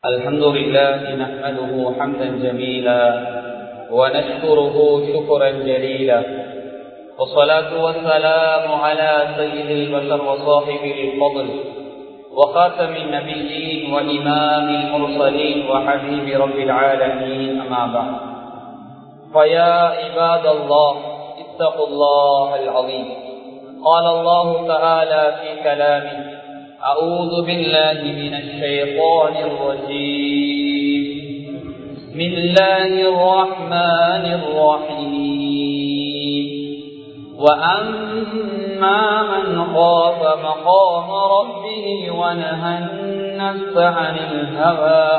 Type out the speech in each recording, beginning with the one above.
الحمد لله نحمده حمدا جميلا ونشكره شكرا جليلا والصلاة والسلام على سيد البشر وصاحب الفضل وخاتم النبيين وإمام المرسلين وحبيب رب العالمين أما بعد فيا عباد الله اتقوا الله العظيم قال الله تعالى في كلامه أعوذ بالله من الشيطان الرجيم بسم الله الرحمن الرحيم وأما من خاف مقام ربه ونهى النفس عن الهوى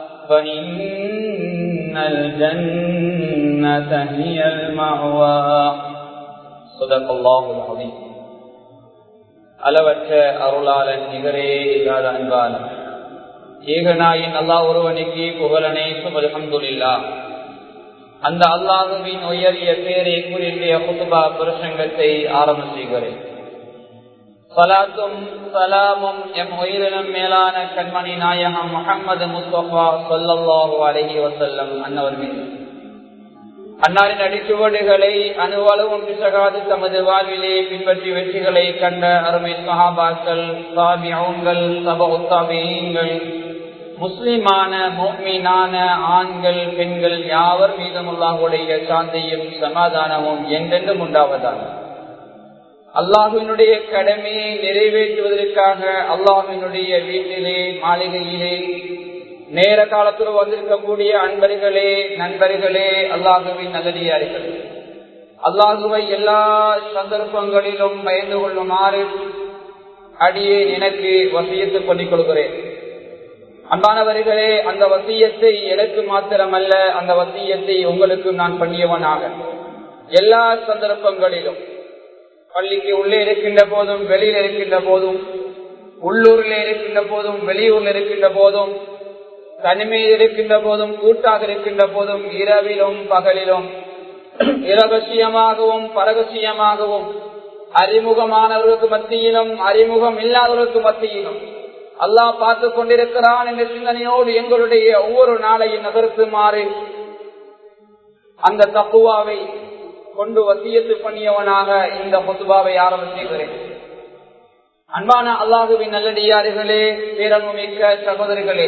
فإن الجنة هي المأوى صدق الله العظيم அளவற்ற அருளாளன் நிகரே இல்லாத அன்பாளன் ஏகநாயின் அல்லாஹ் ஒருவனுக்கு புகழனை சுபல்ஹம்துல்லா அந்த அல்லாஹுவின் உயரிய பேரை குறிப்பிய குத்துபா பிரசங்கத்தை ஆரம்ப செய்கிறேன் சலாத்தும் சலாமும் எம் உயிரினம் மேலான கண்மணி நாயகம் முகமது முஸ்தபா சொல்லல்லாஹு அலஹி வசல்லம் அன்னவர்கள் அன்னாரின் அடிச்சுவடுகளை அணுவளவும் பிசகாது தமது வாழ்விலே பின்பற்றி வெற்றிகளை கண்ட அருமை சஹாபாக்கள் சாபியங்கள் சப உத்தாபியங்கள் முஸ்லிமான மோமீனான ஆண்கள் பெண்கள் யாவர் மீதமுல்லாஹுடைய சாந்தியும் சமாதானமும் என்றென்றும் உண்டாவதாக அல்லாஹுவினுடைய கடமையை நிறைவேற்றுவதற்காக அல்லாஹுவினுடைய வீட்டிலே மாளிகையிலே நேர காலத்தில் வந்திருக்கக்கூடிய அன்பர்களே நண்பர்களே அல்லாஹுவின் நல்லடியார்கள் அல்லாஹுவை எல்லா சந்தர்ப்பங்களிலும் பயந்து கொள்ளுமாறு அடியே எனக்கு வசியத்து பண்ணிக் கொள்கிறேன் அன்பானவர்களே அந்த வசியத்தை எனக்கு மாத்திரமல்ல அந்த வசியத்தை உங்களுக்கு நான் பண்ணியவனாக எல்லா சந்தர்ப்பங்களிலும் பள்ளிக்கு உள்ளே இருக்கின்ற போதும் வெளியில் இருக்கின்ற போதும் உள்ளூரில் இருக்கின்ற போதும் வெளியூரில் இருக்கின்ற போதும் தனிமையில் இருக்கின்ற போதும் கூட்டாக இருக்கின்ற போதும் இரவிலும் பகலிலும் இரகசியமாகவும் பரகசியமாகவும் அறிமுகமானவர்களுக்கு மத்தியிலும் அறிமுகம் இல்லாதவர்களுக்கு மத்தியிலும் அல்லாஹ் பார்த்து கொண்டிருக்கிறான் என்ற சிந்தனையோடு எங்களுடைய ஒவ்வொரு நாளையும் நகர்த்துமாறு அந்த தப்புவாவை கொண்டு வசியத்து பண்ணியவனாக இந்த பொதுபாவை ஆரம்பிக்கிறேன் அன்பான அல்லாஹுவின் நல்லடியார்களே பேரன்புமிக்க சகோதரிகளே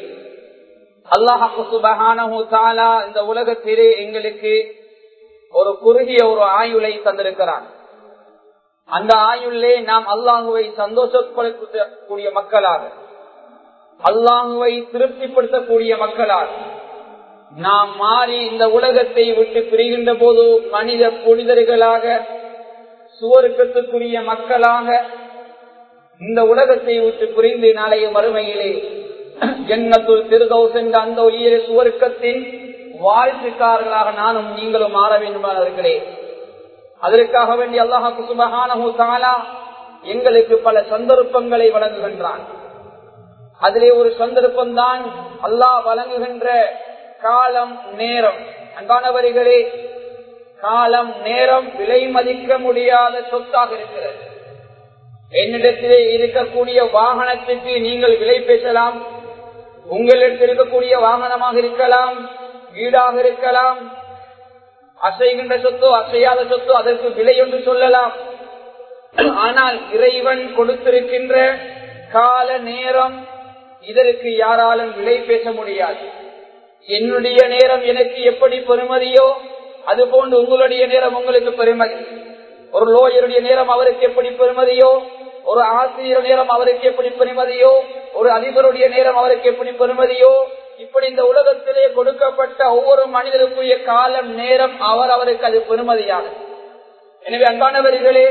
அல்லாஹாலா இந்த உலகத்திலே எங்களுக்கு ஒரு குறுகிய ஒரு ஆயுளை தந்திருக்கிறான் அந்த ஆயுளே நாம் அல்லாஹுவை சந்தோஷப்படுத்தக்கூடிய மக்களாக அல்லாஹுவை திருப்திப்படுத்தக்கூடிய மக்களாக நாம் மாறி இந்த உலகத்தை விட்டு பிரிகின்ற போது மனித புனிதர்களாக சுவருக்கத்துக்குரிய மக்களாக இந்த உலகத்தை விட்டு பிரிந்து நாளைய மறுமையிலே ஜன்னத்துள் திருதௌஸ் என்ற அந்த உயிர சுவருக்கத்தின் வாழ்த்துக்காரர்களாக நானும் நீங்களும் மாற வேண்டுமானவர்களே அதற்காக வேண்டி அல்லாஹாக்கு சுபகானஹூ தாலா எங்களுக்கு பல சந்தர்ப்பங்களை வழங்குகின்றான் அதிலே ஒரு சந்தர்ப்பம் தான் அல்லாஹ் வழங்குகின்ற காலம் நேரம் அன்பானவர்களே காலம் நேரம் விலை மதிக்க முடியாத சொத்தாக இருக்கிறது என்னிடத்திலே இருக்கக்கூடிய வாகனத்துக்கு நீங்கள் விலை பேசலாம் உங்களிடத்தில் இருக்கக்கூடிய வாகனமாக இருக்கலாம் வீடாக இருக்கலாம் அசைகின்ற சொத்தோ அசையாத சொத்தோ அதற்கு விலை என்று சொல்லலாம் ஆனால் இறைவன் கொடுத்திருக்கின்ற கால நேரம் இதற்கு யாராலும் விலை பேச முடியாது என்னுடைய நேரம் எனக்கு எப்படி பெருமதியோ அது போன்று உங்களுடைய நேரம் உங்களுக்கு பெருமதி ஒரு லோயருடைய நேரம் அவருக்கு எப்படி பெருமதியோ ஒரு ஆசிரியர் நேரம் அவருக்கு எப்படி பெருமதியோ ஒரு அதிபருடைய நேரம் அவருக்கு எப்படி பெருமதியோ இப்படி இந்த உலகத்திலே கொடுக்கப்பட்ட ஒவ்வொரு மனிதனுக்குரிய காலம் நேரம் அவர் அவருக்கு அது பெருமதியாகும் எனவே அன்பானவர்களே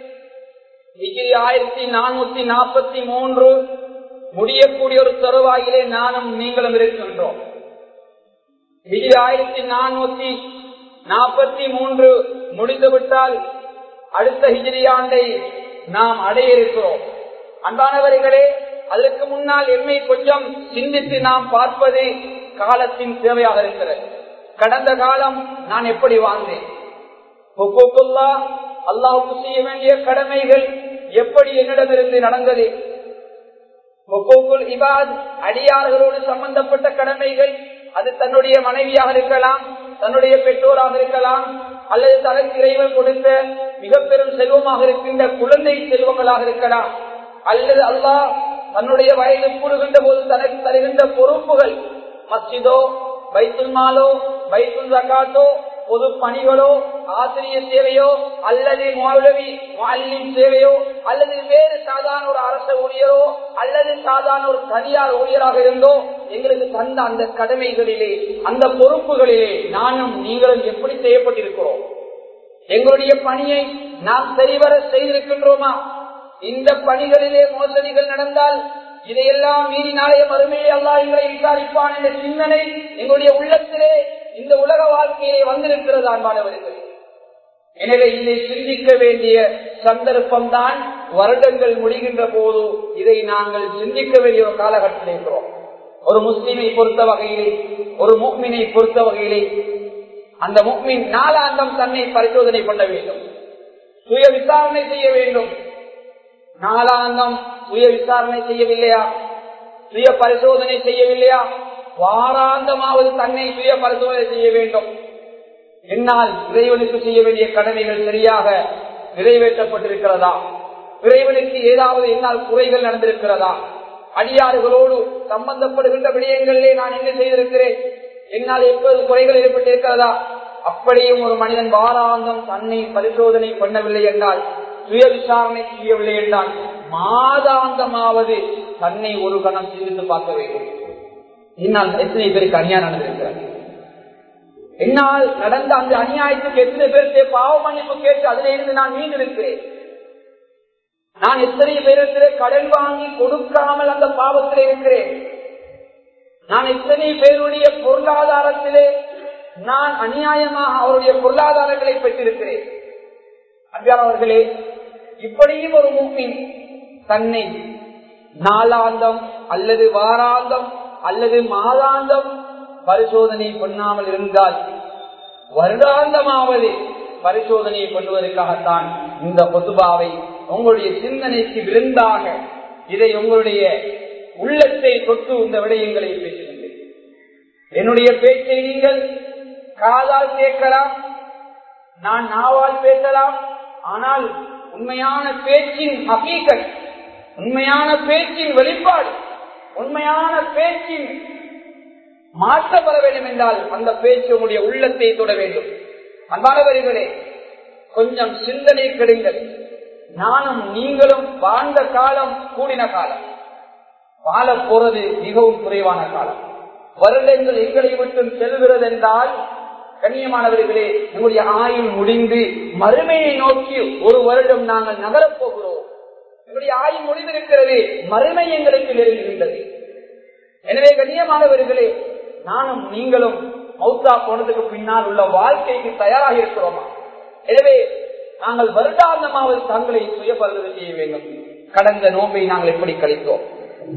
ஆயிரத்தி நானூத்தி நாற்பத்தி மூன்று முடியக்கூடிய ஒரு தருவாயிலே நானும் நீங்களும் இருக்கின்றோம் ஆயிரத்தி நானூத்தி நாற்பத்தி மூன்று முடிந்துவிட்டால் அடுத்த ஹிஜிரி ஆண்டை நாம் அடைய இருக்கிறோம் அன்பானவர்களே அதற்கு முன்னால் எம்மை கொஞ்சம் சிந்தித்து நாம் பார்ப்பது காலத்தின் தேவையாக இருக்கிறது கடந்த காலம் நான் எப்படி வாழ்ந்தேன் அல்லாஹுக்கு செய்ய வேண்டிய கடமைகள் எப்படி என்னிடமிருந்து நடந்தது ஹுக்கூக்குல் இபாத் அடியார்களோடு சம்பந்தப்பட்ட கடமைகள் அது தன்னுடைய மனைவியாக இருக்கலாம் தன்னுடைய பெற்றோராக இருக்கலாம் அல்லது தனக்கு இறைவன் கொடுத்த மிக பெரும் செல்வமாக இருக்கின்ற குழந்தை செல்வங்களாக இருக்கலாம் அல்லது அல்லாஹ் தன்னுடைய வயது கூடுகின்ற போது தனக்கு தருகின்ற பொறுப்புகள் மஸ்ஜிதோ பைத்துல் மாலோ பைத்துல் ஜக்காத்தோ பொது பணிகளோ ஆசிரியர் சேவையோ அல்லது மௌலவி மாலின் சேவையோ அல்லது வேறு சாதாரண ஒரு அரச ஊழியரோ அல்லது சாதாரண ஒரு தனியார் ஊழியராக இருந்தோ எங்களுக்கு தந்த அந்த கடமைகளிலே அந்த பொறுப்புகளிலே நானும் நீங்களும் எப்படி செய்யப்பட்டிருக்கிறோம் எங்களுடைய பணியை நாம் சரிவர செய்திருக்கின்றோமா இந்த பணிகளிலே மோசடிகள் நடந்தால் இதையெல்லாம் மீறி நாளைய மறுமையை அல்லா எங்களை விசாரிப்பான் என்ற சிந்தனை எங்களுடைய உள்ளத்திலே இந்த உலக வாழ்க்கையிலே வந்திருக்கிறது அன்பானவர்கள் எனவே இதை சிந்திக்க வேண்டிய சந்தர்ப்பம் தான் வருடங்கள் முடிகின்ற போது இதை நாங்கள் சிந்திக்க வேண்டிய ஒரு காலகட்டத்தில் இருக்கிறோம் ஒரு முஸ்லிமை பொறுத்த வகையிலே ஒரு முக்மினை பொறுத்த வகையிலே அந்த முக்மின் நாளாந்தம் தன்னை பரிசோதனை பண்ண வேண்டும் சுய விசாரணை செய்ய வேண்டும் நாளாந்தம் சுய விசாரணை செய்யவில்லையா சுய பரிசோதனை செய்யவில்லையா வாராந்தமாவது தன்னை சுய பரிசோதனை செய்ய வேண்டும் என்னால் இறைவனுக்கு செய்ய வேண்டிய கடமைகள் சரியாக நிறைவேற்றப்பட்டிருக்கிறதா இறைவனுக்கு ஏதாவது என்னால் குறைகள் நடந்திருக்கிறதா அடியாறுகளோடு சம்பந்தப்படுகின்ற விடயங்களிலே நான் என்ன செய்திருக்கிறேன் என்னால் எப்போது குறைகள் ஏற்பட்டிருக்கிறதா அப்படியும் ஒரு மனிதன் வாராந்தம் தன்னை பரிசோதனை பண்ணவில்லை என்றால் சுய விசாரணை செய்யவில்லை என்றால் மாதாந்தமாவது தன்னை ஒரு கணம் சிந்தித்து பார்க்க வேண்டும் என்னால் எத்தனை பேருக்கு அநியாயம் நடந்திருக்கிறது என்னால் நடந்த அந்த அநியாயத்துக்கு எத்தனை பேருக்கு பாவ மன்னிப்பு கேட்டு அதில் இருந்து நான் மீண்டிருக்கிறேன் நான் எத்தனை பேருக்கு கடன் வாங்கி கொடுக்காமல் அந்த பாவத்தில் இருக்கிறேன் நான் எத்தனை பேருடைய பொருளாதாரத்திலே நான் அநியாயமாக அவருடைய பொருளாதாரங்களை பெற்றிருக்கிறேன் அன்பானவர்களே இப்படியும் ஒரு மூமின் தன்னை நாளாந்தம் அல்லது வாராந்தம் அல்லது மாதாந்தம் பரிசோதனை பண்ணாமல் இருந்தால் வருடாந்தமாவது பரிசோதனை பண்ணுவதற்காகத்தான் இந்த பொதுபாவை உங்களுடைய சிந்தனைக்கு விருந்தாக இதை உங்களுடைய உள்ளத்தை தொட்டு இந்த விடயங்களை பேசுகின்றேன் என்னுடைய பேச்சை நீங்கள் காதால் கேட்கலாம் நான் நாவால் பேசலாம் ஆனால் உண்மையான பேச்சின் அபீகன் உண்மையான பேச்சின் வெளிப்பாடு உண்மையான பேச்சின் மாற்றம் வர வேண்டும் என்றால் அந்த பேச்சு உங்களுடைய உள்ளத்தை தொட வேண்டும் அன்பானவர்களே கொஞ்சம் சிந்தனை கெடுங்கள் நானும் நீங்களும் வாழ்ந்த காலம் கூடின காலம் வாழ போறது மிகவும் குறைவான காலம் வருடங்கள் எங்களை விட்டு செல்கிறது என்றால் கண்ணியமானவர்களே நம்முடைய ஆயுள் முடிந்து மறுமையை நோக்கி ஒரு வருடம் நாங்கள் நகரப் போகிறோம் நம்முடைய ஆயுள் முடிந்திருக்கிறது மறுமை எங்களுக்கு நெருங்குகின்றது எனவே கண்ணியமானவர்களே நானும் நீங்களும் மௌத்தா போனதுக்கு பின்னால் உள்ள வாழ்க்கைக்கு தயாராக இருக்கிறோமா எனவே நாங்கள் வருடாந்தமாவது தங்களை சுயபரிசோதனை செய்ய வேண்டும் கடந்த நோம்பை நாங்கள் எப்படி கழித்தோம்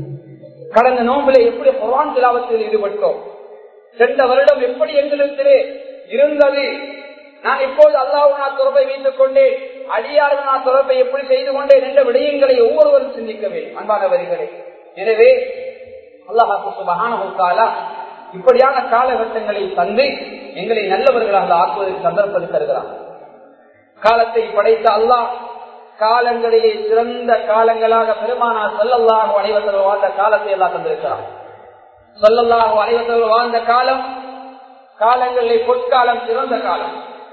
கடந்த நோம்பில எப்படி குரான் திலாவத்தில் ஈடுபட்டோம் சென்ற வருடம் எப்படி எங்களிடத்திலே இருந்தது நான் இப்போது அல்லாவுனா தொடர்பை வைத்துக் கொண்டேன் அடியாருனா தொடர்பை எப்படி செய்து கொண்டேன் என்ற விடயங்களை ஒவ்வொருவரும் சிந்திக்க வேண்டும் அன்பானவர்களே எனவே அல்லாஹாக்கு சுபகான இப்படியான காலகட்டங்களை தந்து எங்களை நல்லவர்களாக ஆக்குவதற்கு சந்தர்ப்பத்தை தருகிறான் காலத்தை படைத்த அல்லாஹ் காலங்களிலே சிறந்த காலங்களாக பெருமானார் சொல்லல்லாக அனைவர்கள் வாழ்ந்த காலத்தை எல்லாம் தந்திருக்கிறான் சொல்லல்லாக அனைவர்கள் வாழ்ந்த காலம் காலங்களிலே பொற்காலம் சிறந்த காலம்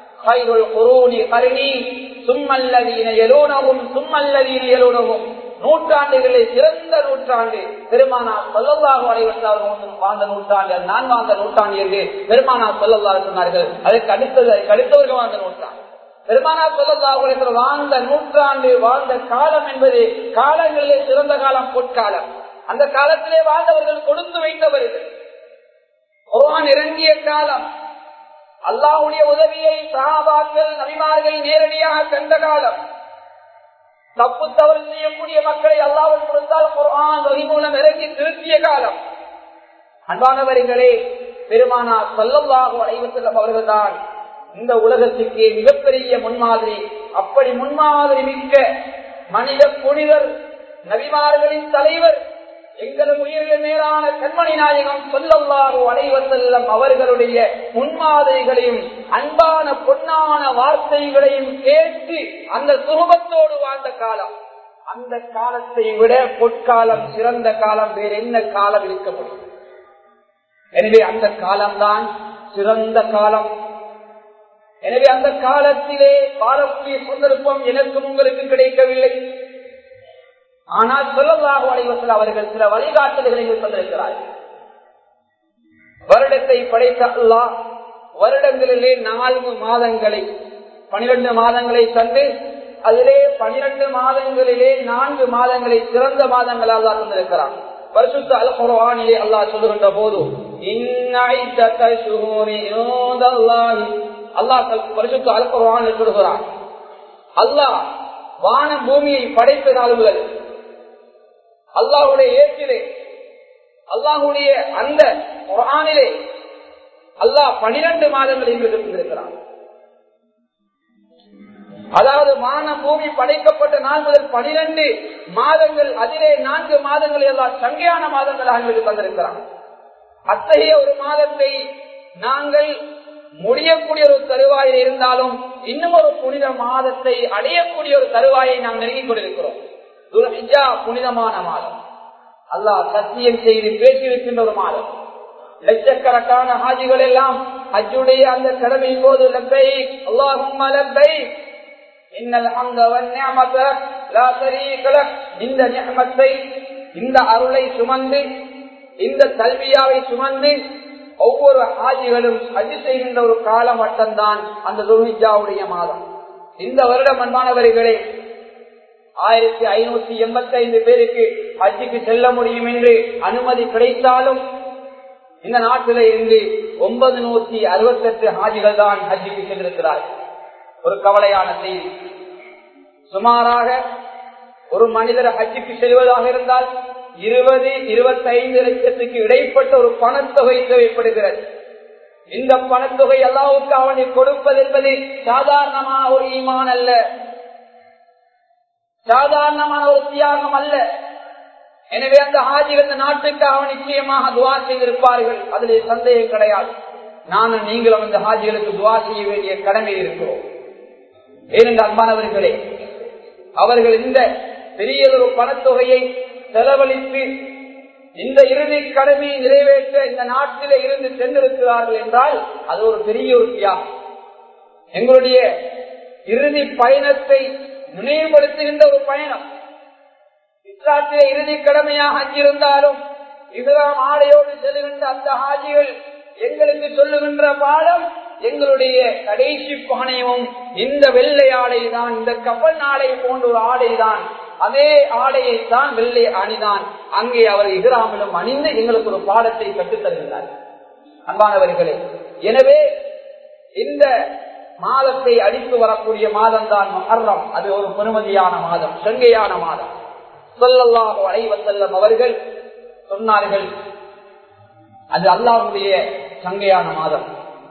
நூற்றாண்டுகளே சிறந்த நூற்றாண்டு பெருமானா சொல்லல்லாக அனைவர்கள் வாழ்ந்த நூற்றாண்டு நான் வாழ்ந்த நூற்றாண்டு என்று பெருமானா சொல்லல்லாக சொன்னார்கள் அதற்கு அடுத்தது அதற்கு அடுத்தவர்கள் வாழ்ந்த நூற்றாண்டு பெருமானா சொல்லல்லாஹ் வாழ்ந்த நூற்றாண்டு வாழ்ந்த காலம் என்பது காலங்களிலே சிறந்த காலம் பொற்காலம் அந்த காலத்திலே வாழ்ந்தவர்கள் கொடுத்து வைத்தவர்கள் குரான் இறங்கிய காலம் அல்லாஹுடைய உதவியை சகாபாக்கள் நபிமார்கள் நேரடியாக கண்ட காலம் தப்பு தவறு செய்யக்கூடிய மக்களை அல்லாவில் கொடுத்தால் குரான் வகை மூலம் இறங்கி திருத்திய காலம் அன்பானவர்களே பெருமானா சொல்லல்லாக அனைவசல்லம் அவர்கள்தான் இந்த உலகத்துக்கு மிகப்பெரிய முன்மாதிரி அப்படி முன்மாதிரி மிக்க மனித புனிதர் நபிமார்களின் தலைவர் எங்களது உயிரில் மேலான கண்மணி நாயகம் சொல்லல்லாஹு அனைவசல்லம் அவர்களுடைய முன்மாதிரிகளையும் அன்பான பொன்னான வார்த்தைகளையும் கேட்டு அந்த சுகத்தோடு வாழ்ந்த காலம் அந்த காலத்தை விட பொற்காலம் சிறந்த காலம் வேறு என்ன காலம் இருக்க முடியும் எனவே அந்த காலம்தான் சிறந்த காலம் எனவே அந்த காலத்திலே வாழக்கூடிய சந்தர்ப்பம் எனக்கும் உங்களுக்கு கிடைக்கவில்லை ஆனால் சொல்லலாக அலைவசல் அவர்கள் சில வழிகாட்டுதல்களை தந்திருக்கிறார்கள் வருடத்தை படைத்த அல்லா வருடங்களிலே நான்கு மாதங்களை பனிரெண்டு மாதங்களை தந்து அதிலே பனிரெண்டு மாதங்களிலே நான்கு மாதங்களை சிறந்த மாதங்கள் அல்லா தந்திருக்கிறான் பரிசுத்த அல் குர்ஆனிலே அல்லாஹ் சொல்லுகின்ற போது அல்லாஹ் பரிசுத்த அல் குர்ஆனில் சொல்கிறான் அல்லாஹ் வான பூமியை படைத்த நாளுகள் அல்லாஹுடைய ஏற்றிலே அல்லாஹுடைய அந்த குரானிலே அல்லாஹ் பனிரெண்டு மாதங்கள் இருக்கிறான் அதாவது வான பூமி படைக்கப்பட்ட நாள் முதல் பனிரெண்டு மாதங்கள் அதிலே நான்கு மாதங்கள் எல்லாம் சங்கையான மாதங்களாக எங்களுக்கு தந்திருக்கிறான் அத்தகைய ஒரு மாதத்தை நாங்கள் முடியக்கூடிய ஒரு தருவாயில் இருந்தாலும் இன்னும் ஒரு புனித மாதத்தை அடையக்கூடிய ஒரு தருவாயை நாம் நெருங்கிக் கொண்டிருக்கிறோம் புனிதமான மாதம் அல்லாஹ் சத்தியம் செய்து பேசி வைக்கின்ற ஒரு மாதம் லட்சக்கணக்கான ஹாஜிகள் எல்லாம் ஹஜ்ஜுடைய அந்த கடமை போது லப்பை அல்லாஹும் லப்பை இன்னல் அந்த இந்த நியமத்தை இந்த அருளை சுமந்து இந்த கல்வியாவை சுமந்து ஒவ்வொரு ஹாஜிகளும் ஹஜ் செய்கின்ற ஒரு காலம் மட்டும்தான் அந்த துர்ஹிஜாவுடைய மாதம் இந்த வருடம் அன்பானவர்களே ஆயிரத்தி ஐநூத்தி எண்பத்தி ஐந்து பேருக்கு ஹஜ்ஜுக்கு செல்ல முடியும் என்று அனுமதி கிடைத்தாலும் இந்த நாட்டில இருந்து ஒன்பது நூத்தி அறுபத்தி எட்டு ஹாஜிகள் தான் ஹஜ்ஜுக்கு சென்றிருக்கிறார்கள் ஒரு கவலையான செய்தி சுமாராக ஒரு மனிதர் ஹஜ்ஜுக்கு செல்வதாக இருந்தால் இருபது இருபத்தி ஐந்து லட்சத்துக்கு இடைப்பட்ட ஒரு பணத்தொகை தேவைப்படுகிறது இந்த பணத்தொகை எல்லாவுக்கு அவனை கொடுப்பது என்பது சாதாரணமான ஒரு ஈமான் அல்ல சாதாரணமான ஒரு தியாகம் அல்ல எனவே அந்த ஹாஜிகள் இந்த நாட்டுக்காக நிச்சயமாக துவா செய்திருப்பார்கள் அதிலே சந்தேகம் கிடையாது நானும் நீங்களும் அந்த ஹாஜிகளுக்கு துவா செய்ய வேண்டிய கடமை இருக்கிறோம் ஏனென்ற அன்பானவர்களே அவர்கள் இந்த பெரிய ஒரு பணத்தொகையை செலவழித்து இந்த இறுதி கடமையை நிறைவேற்ற இந்த நாட்டிலே இருந்து சென்றிருக்கிறார்கள் என்றால் அது ஒரு பெரிய ஒரு தியாகம் எங்களுடைய இறுதி பயணத்தை நினைவுபடுத்துகின்ற ஒரு பயணம் இஸ்லாத்திலே இறுதி கடமையாக அங்கிருந்தாலும் இஸ்லாம் ஆடையோடு செல்லுகின்ற அந்த ஹாஜிகள் எங்களுக்கு சொல்லுகின்ற பாடம் எங்களுடைய கடைசி பானையும் இந்த வெள்ளை ஆடை தான் இந்த கப்பல் நாடை போன்ற ஒரு ஆடை தான் அதே ஆடையை தான் வெள்ளை அணிதான் அங்கே அவர் இகராமலும் அணிந்து எங்களுக்கு ஒரு பாடத்தை கற்றுத் தருகிறார் அன்பானவர்களே எனவே இந்த மாதத்தை அடித்து வரக்கூடிய மாதம் தான் மகர்ரம் அது ஒரு பெருமதியான மாதம் செங்கையான மாதம் சொல்லல்லாக அலைவசல்லம் அவர்கள் சொன்னார்கள் அது அல்லாவுடைய சங்கையான மாதம்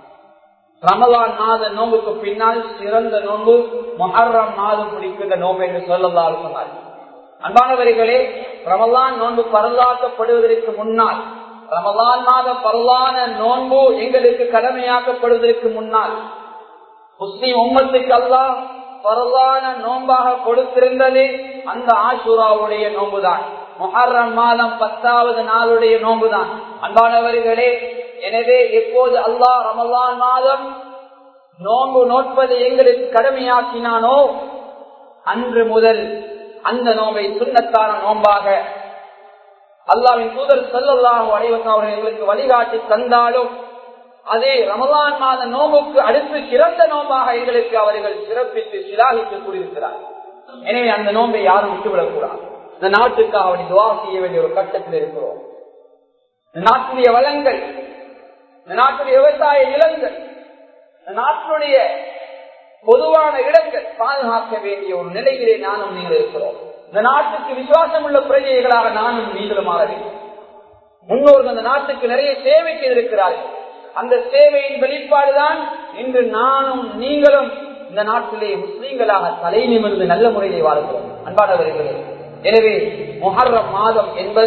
ரமலான் மாத நோம்புக்கு பின்னால் சிறந்த நோன்பு மொஹர்ரம் மாதம் பிடிக்கின்ற நோம்பு என்று சொல்லலாம் சொன்னார் அன்பானவர்களே ரமலான் நோன்பு பரலாக்கப்படுவதற்கு முன்னால் ரமலான் மாத பரலான நோன்பு எங்களுக்கு கடமையாக்கப்படுவதற்கு முன்னால் முஸ்லிம் உம்மத்துக்கு அல்லாம் பரலான நோன்பாக கொடுத்திருந்தது அந்த ஆசூராவுடைய நோன்புதான் மொஹர்ரம் மாதம் பத்தாவது நாளுடைய நோன்புதான் அன்பானவர்களே எனவே எப்போது அல்லாஹ் ரமலான் மாதம் நோன்பு நோட்பதை எங்களுக்கு கடமையாக்கினானோ அன்று முதல் அந்த நோம்பை சுண்ணத்தான நோம்பாக அல்லாவின் தூதர் செல்லல்லாஹு அடைவசம் அவர்கள் எங்களுக்கு வழிகாட்டி தந்தாலும் அதே ரமலான் மாத நோம்புக்கு அடுத்து சிறந்த நோம்பாக எங்களுக்கு அவர்கள் சிறப்பித்து சிலாகித்து கூறியிருக்கிறார் எனவே அந்த நோம்பை யாரும் விட்டுவிடக்கூடாது இந்த நாட்டுக்காக அவனை துவா செய்ய வேண்டிய ஒரு கட்டத்தில் இருக்கிறோம் இந்த நாட்டுடைய வளங்கள் இந்த நாட்டுடைய விவசாய நிலங்கள் இந்த நாட்டினுடைய பொதுவான இடங்கள் பாதுகாக்க வேண்டிய ஒரு நிலையிலே நானும் நீங்கள் இருக்கிறோம் இந்த நாட்டுக்கு விசுவாசம் உள்ள பிரஜைகளாக நானும் நீங்களும் மாற வேண்டும் முன்னோர்கள் அந்த நாட்டுக்கு நிறைய சேவை செய்திருக்கிறார்கள் அந்த சேவையின் வெளிப்பாடுதான் இன்று நானும் நீங்களும் இந்த நாட்டிலே முஸ்லீம்களாக தலை நிமிர்ந்து நல்ல முறையிலே வாழ்கிறோம் அன்பானவர்களே எனவே முஹர்ரம் மாதம் என்பது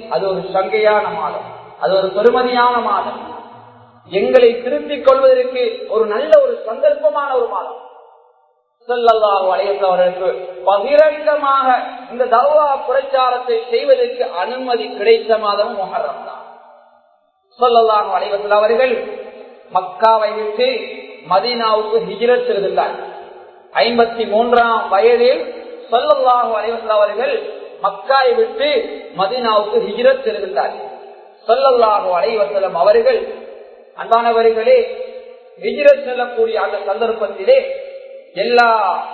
அது ஒரு சங்கையான மாதம் அது ஒரு பெருமதியான மாதம் எங்களை திருத்திக் கொள்வதற்கு ஒரு நல்ல ஒரு சந்தர்ப்பமான ஒரு மாதம் செல்லல்லாஹு அலையவர்களுக்கு பகிரங்கமாக இந்த தவா பிரச்சாரத்தை செய்வதற்கு அனுமதி கிடைத்த மாதம் மொஹரம் தான் சொல்லல்லாஹு அலைவசல் அவர்கள் மக்காவை விட்டு மதீனாவுக்கு ஹிஜிரத் செல்கின்றார் ஐம்பத்தி மூன்றாம் வயதில் சொல்லல்லாஹு அலைவசல் அவர்கள் மக்காவை விட்டு மதீனாவுக்கு ஹிஜிரத் செல்கின்றார் சொல்லல்லாஹு அலைவசலம் அவர்கள் அன்பானவர்களே ஹிஜிரத் செல்லக்கூடிய அந்த சந்தர்ப்பத்திலே எல்லா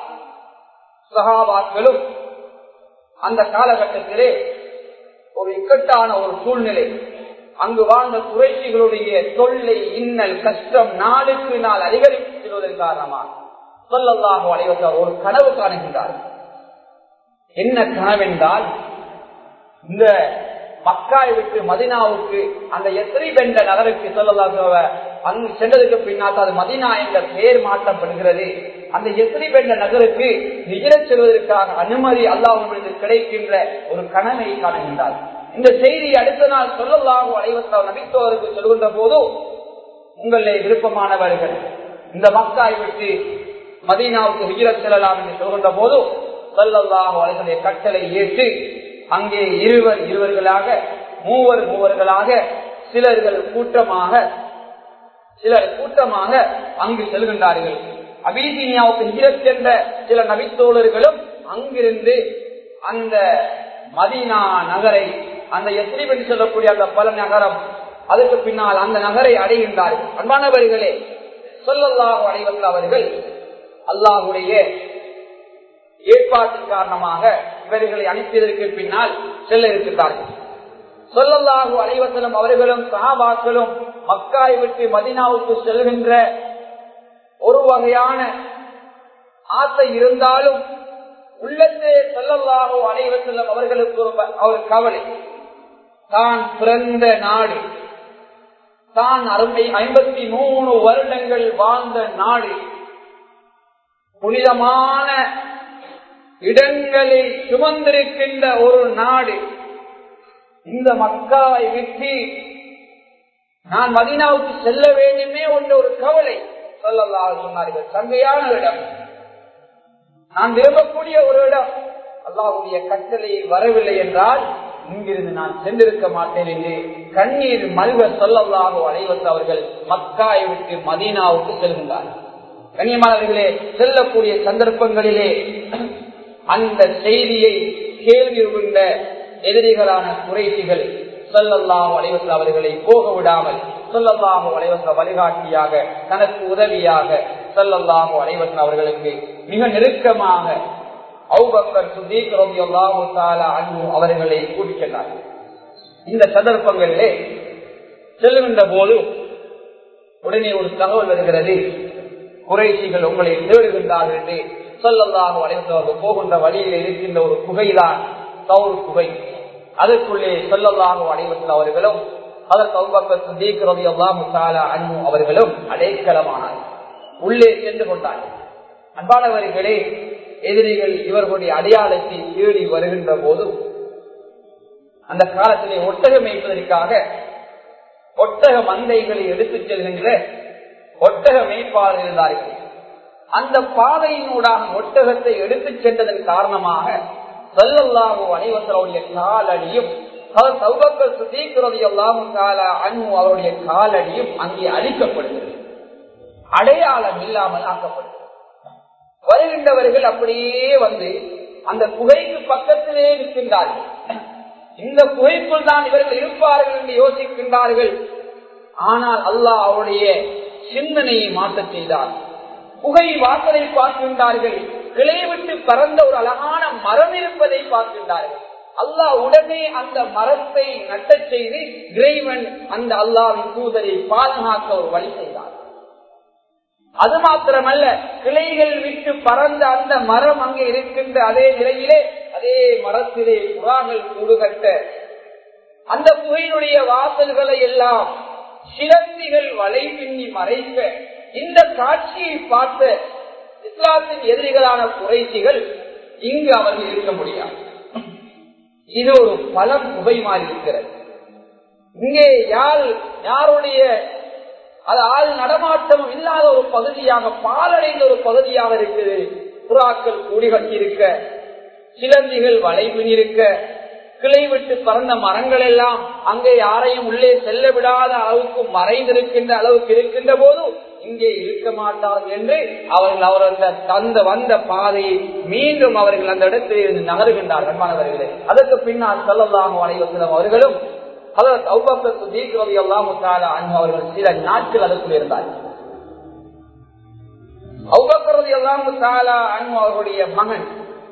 சகாபாக்களும் அந்த காலகட்டத்திலே ஒரு இக்கட்டான ஒரு சூழ்நிலை அங்கு வாழ்ந்த குறைச்சிகளுடைய தொல்லை இன்னல் கஷ்டம் நாளுக்கு நாள் அதிகரித்து செல்வதன் காரணமாக சொல்லல்லாக அலைவச ஒரு கனவு காணுகின்றார் என்ன கனவென்றால் இந்த மக்காய் விட்டு மதினாவுக்கு அந்த எத்திரி பெண்ட நகருக்கு சொல்லலாக அங்கு சென்றதுக்கு பின்னால் அது மதினா என்ற பெயர் மாற்றப்படுகிறது அந்த எத்திரி பெண்ட நகருக்கு நிஜர செல்வதற்காக அனுமதி அல்லாஹ் கிடைக்கின்ற ஒரு கனவை காணுகின்றார் இந்த செய்தி அடுத்த நாள் சொல்லலாக அலைவத்தால் நபித்தோருக்கு சொல்கின்ற போது உங்களே விருப்பமானவர்கள் இந்த மக்காய் விட்டு மதீனாவுக்கு ஹிஜரத் செல்லலாம் என்று சொல்கின்ற போது சொல்லல்லாக அலைகளுடைய கட்டளை ஏற்று அங்கே இருவர் இருவர்களாக மூவர் மூவர்களாக சிலர்கள் கூட்டமாக சிலர் கூட்டமாக அங்கு செல்கின்றார்கள் அபிசீனியாவுக்கு ஹிஜரத் சென்ற சில நபித்தோழர்களும் அங்கிருந்து அந்த மதீனா நகரை அந்த எத்திரிபடி சொல்லக்கூடிய அந்த பல நகரம் அதற்கு பின்னால் அந்த நகரை அடைகின்றார்கள் அன்பானவர்களே சொல்லல்லாஹு அடைவர்கள் அவர்கள் அல்லாஹுடைய ஏற்பாட்டின் காரணமாக இவர்களை அனுப்பியதற்கு பின்னால் செல்ல இருக்கின்றார்கள் சொல்லல்லாஹு அலைவசலம் அவர்களும் சஹாபாக்களும் மக்காய் விட்டு மதினாவுக்கு செல்கின்ற ஒரு வகையான ஆசை இருந்தாலும் உள்ளத்தே சொல்லல்லாஹோ அலைவசல்லம் அவர்களுக்கு ஒரு அவர் கவலை தான் பிறந்த நாடு தான் அருமை ஐம்பத்தி மூணு வருடங்கள் வாழ்ந்த நாடு புனிதமான இடங்களை சுமந்திருக்கின்ற ஒரு நாடு இந்த மக்காவை விட்டு நான் மதினாவுக்கு செல்ல வேண்டுமே என்ற ஒரு கவலை சொல்லலாம் சொன்னார்கள் சங்கையான இடம் நான் விரும்பக்கூடிய ஒரு இடம் அல்லாவுடைய கட்டளை வரவில்லை என்றால் இங்கிருந்து நான் சென்றிருக்க மாட்டேன் என்று கண்ணீர் மல்க சொல்லல்லாக அனைவத்து அவர்கள் மக்காயை விட்டு மதீனாவுக்கு செல்கின்றார்கள் கண்ணியமானவர்களே செல்லக்கூடிய சந்தர்ப்பங்களிலே அந்த செய்தியை கேள்வியுகின்ற எதிரிகளான குறைசிகள் சொல்லல்லாஹு அலைவசல் அவர்களை போக விடாமல் சொல்லல்லாஹு அலைவச வழிகாட்டியாக தனக்கு உதவியாக சொல்லல்லாஹு அலைவசன் அவர்களுக்கு மிக நெருக்கமாக அவுபக்கர் சுதீக் ரபியல்லாஹு தாலா அன்பு அவர்களை கூட்டிச் சென்றார்கள் இந்த சந்தர்ப்பங்களிலே செல்லுகின்ற போது உடனே ஒரு தகவல் வருகிறது குறைசிகள் உங்களை தேடுகின்றார்கள் என்று சொல்லல்லாஹு அலைவசவர்கள் போகின்ற வழியில் இருக்கின்ற ஒரு குகைதான் சவுர் குகை அதற்குள்ளே சொல்லல்லாஹு அலைவசல் அவர்களும் அதற்கு அவுபக்கர் சுதீக் ரபியல்லாஹு தாலா அன்பு அவர்களும் அடைக்கலமானார் உள்ளே சென்று கொண்டார்கள் அன்பானவர்களே எதிரிகள் இவர்களுடைய அடையாளத்தை தேடி வருகின்ற போது அந்த காலத்திலே ஒட்டகம் மேய்ப்பதற்காக ஒட்டக மந்தைகளை எடுத்துச் செல்கின்ற ஒட்டக மேய்ப்பாளர் இருந்தார்கள் அந்த பாதையினூடாக ஒட்டகத்தை எடுத்துச் சென்றதன் காரணமாக செல்லல்லாகோ அனைவசருடைய காலடியும் அவர் சௌபக்கர் சுதீக்கிறது எல்லாமும் கால அன்பு அவருடைய காலடியும் அங்கே அழிக்கப்படுகிறது அடையாளம் இல்லாமல் ஆக்கப்படுகிறது வருகின்றவர்கள் அப்படியே வந்து அந்த குகைக்கு பக்கத்திலே நிற்கின்றார்கள் இந்த குகைக்குள் தான் இவர்கள் இருப்பார்கள் என்று யோசிக்கின்றார்கள் ஆனால் அல்லாஹ் அவருடைய சிந்தனையை மாற்றச் செய்தார் குகை வாசலை பார்க்கின்றார்கள் கிளை விட்டு பறந்த ஒரு அழகான மரம் இருப்பதை பார்க்கின்றார்கள் அல்லாஹ் உடனே அந்த மரத்தை நட்டச் செய்து இறைவன் அந்த அல்லாவின் தூதரை பாதுகாக்க ஒரு வழி செய்தார் அது மாத்திரமல்ல கிளைகள் விட்டு பறந்த அந்த மரம் அங்கே இருக்கின்ற அதே நிலையிலே அதே மரத்திலே புறாங்கள் கூடுகட்ட அந்த புகையினுடைய வாசல்களை எல்லாம் சிலந்திகள் வலை பின்னி மறைக்க இந்த காட்சியை பார்த்த இஸ்லாத்தின் எதிரிகளான குறைசிகள் இங்கு அவர்கள் இருக்க முடியாது இது ஒரு பலம் உபயமாறி இருக்கிறது இங்கே யார் யாருடைய அது ஆள் நடமாட்டமும் இல்லாத ஒரு பகுதியாக பாலடைந்த ஒரு பகுதியாக இருக்குது புறாக்கள் கூடி கட்டியிருக்க சிலந்திகள் வளைவு இருக்க கிளை விட்டு பறந்த மரங்கள் எல்லாம் அங்கே யாரையும் உள்ளே செல்ல விடாத அளவுக்கு மறைந்திருக்கின்ற அளவுக்கு இருக்கின்ற போது இங்கே இருக்க மாட்டார்கள் என்று அவர்கள் அவர்கள் தந்த வந்த பாதையை மீண்டும் அவர்கள் அந்த இடத்தில் இருந்து நகருகின்றார்கள் மாணவர்களே அதற்கு பின்னால் சொல்லலாம் அனைவரும் அவர்களும் அதற்கு அவ்வப்பத்து தீர்க்கிறது எல்லாம் அவர்கள் சில நாட்கள் அதற்குள் இருந்தார்கள் அவ்வப்பறது எல்லாம் அன்பு அவர்களுடைய மகன்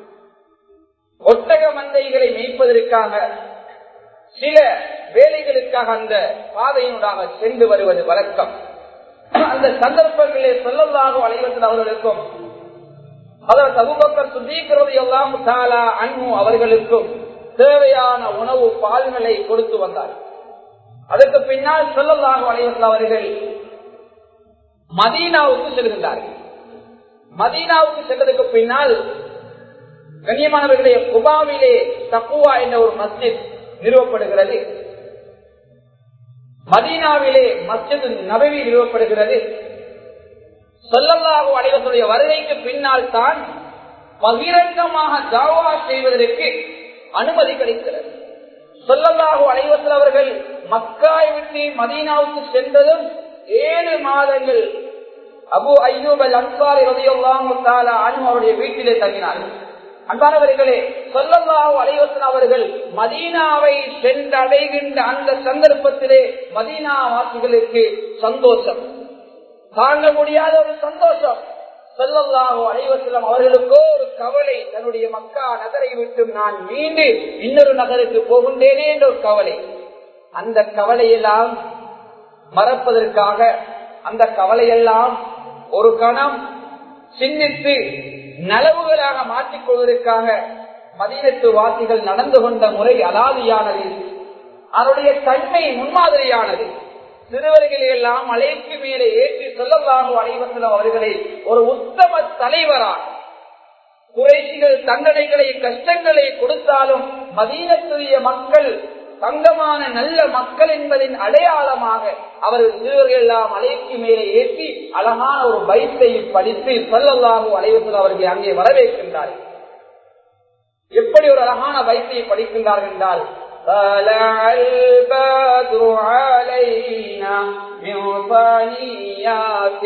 ஒட்டக மந்தைகளை மேய்ப்பதற்காக சில வேலைகளுக்காக அந்த பாதையினூடாக சென்று வருவது வழக்கம் அந்த சந்தர்ப்பங்களே சொல்லலாக அலைவத்தில் அவர்களுக்கும் அதற்கு அபுபக்கர் சுதீக்கிறது எல்லாம் தாலா அன்பு அவர்களுக்கும் தேவையான உணவு பால்களை கொடுத்து வந்தார் அதற்கு பின்னால் சொல்லலாக அலைவத்தில் அவர்கள் மதீனாவுக்கு செல்கின்றார்கள் மதீனாவுக்கு சென்றதுக்கு பின்னால் கண்ணியமானவர்களே குபாவிலே தக்குவா என்ற ஒரு மஸ்ஜித் நிறுவப்படுகிறது மதீனாவிலே மஸ்ஜித் நபவி நிறுவப்படுகிறது சொல்லல்லாக அடைவதுடைய வருகைக்கு பின்னால் தான் பகிரங்கமாக தாவா செய்வதற்கு அனுமதி கிடைக்கிறது சொல்லல்லாக அடைவத்தில் அவர்கள் மக்காய் விட்டு மதீனாவுக்கு சென்றதும் ஏழு மாதங்கள் அபு ஐயூபல் அன்சாரி ரதியெல்லாம் அவருடைய வீட்டிலே தங்கினார்கள் அன்பானவர்களே சொல்லல்லாஹு அலைவசன் அவர்கள் மதீனாவை சென்றடைகின்ற அந்த சந்தர்ப்பத்திலே மதீனா வாசிகளுக்கு சந்தோஷம் தாங்க முடியாத ஒரு சந்தோஷம் சொல்லல்லாஹு அலைவசலம் அவர்களுக்கோ ஒரு கவலை தன்னுடைய மக்கா நகரை விட்டு நான் மீண்டு இன்னொரு நகருக்கு போகின்றேனே என்ற ஒரு கவலை அந்த கவலையெல்லாம் மறப்பதற்காக அந்த கவலையெல்லாம் ஒரு கணம் சிந்தித்து நலவுகளாக மாற்றிக் கொள்வதற்காக மதீனத்து வாசிகள் நடந்து கொண்ட முறை அலாதியானது அதனுடைய தன்மை முன்மாதிரியானது சிறுவர்களை எல்லாம் மலைக்கு மேலே ஏற்றி சொல்லலாக அனைவசலம் அவர்களை ஒரு உத்தம தலைவராக குறைசிகள் தண்டனைகளை கஷ்டங்களை கொடுத்தாலும் மதீனத்துடைய மக்கள் தங்கமான நல்ல மக்கள் என்பதின் அடையாளமாக அவர்கள் சிறுவர்கள் எல்லாம் அலைக்கு மேலே ஏற்றி அழகான ஒரு பைத்தை படித்து சொல்லலாகும் அலைவத்தில் அவர்களை அங்கே வரவேற்கின்றார்கள் எப்படி ஒரு அழகான பைத்தை படிக்கின்றார்கள் என்றால் طلع البدر علينا من ثنيات